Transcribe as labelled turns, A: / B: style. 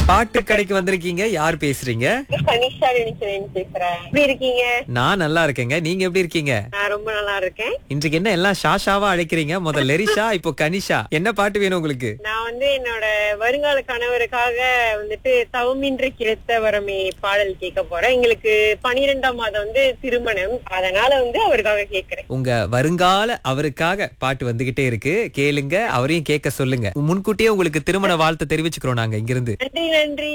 A: பாட்டு கடைக்கு வந்திருக்கீங்க யார் பேசுறீங்க
B: கனிஷா நினைக்கிறேன் பேசுறேன் எப்படி இருக்கீங்க
A: நான் நல்லா இருக்கேங்க நீங்க எப்படி இருக்கீங்க
B: நான் ரொம்ப நல்லா இருக்கேன்
A: இன்றைக்கு என்ன எல்லாம் ஷாஷாவா அழைக்கிறீங்க முதல்ல லெரிஷா இப்போ கனிஷா என்ன பாட்டு வேணும் உங்களுக்கு
B: நான் வந்து என்னோட வருங்கால கணவருக்காக வந்துட்டு தவமின்றி கிடைத்த வரமே பாடல் கேட்க போறேன் எங்களுக்கு பனிரெண்டாம் மாதம் வந்து திருமணம் அதனால வந்து அவருக்காக கேக்குறேன்
A: உங்க வருங்கால அவருக்காக பாட்டு வந்துகிட்டே இருக்கு கேளுங்க அவரையும் கேட்க சொல்லுங்க முன்கூட்டியே உங்களுக்கு திருமண வாழ்த்து தெரிவிச்சுக்கிறோம் நாங்க இங்கிருந்து
B: நன்றி நன்றி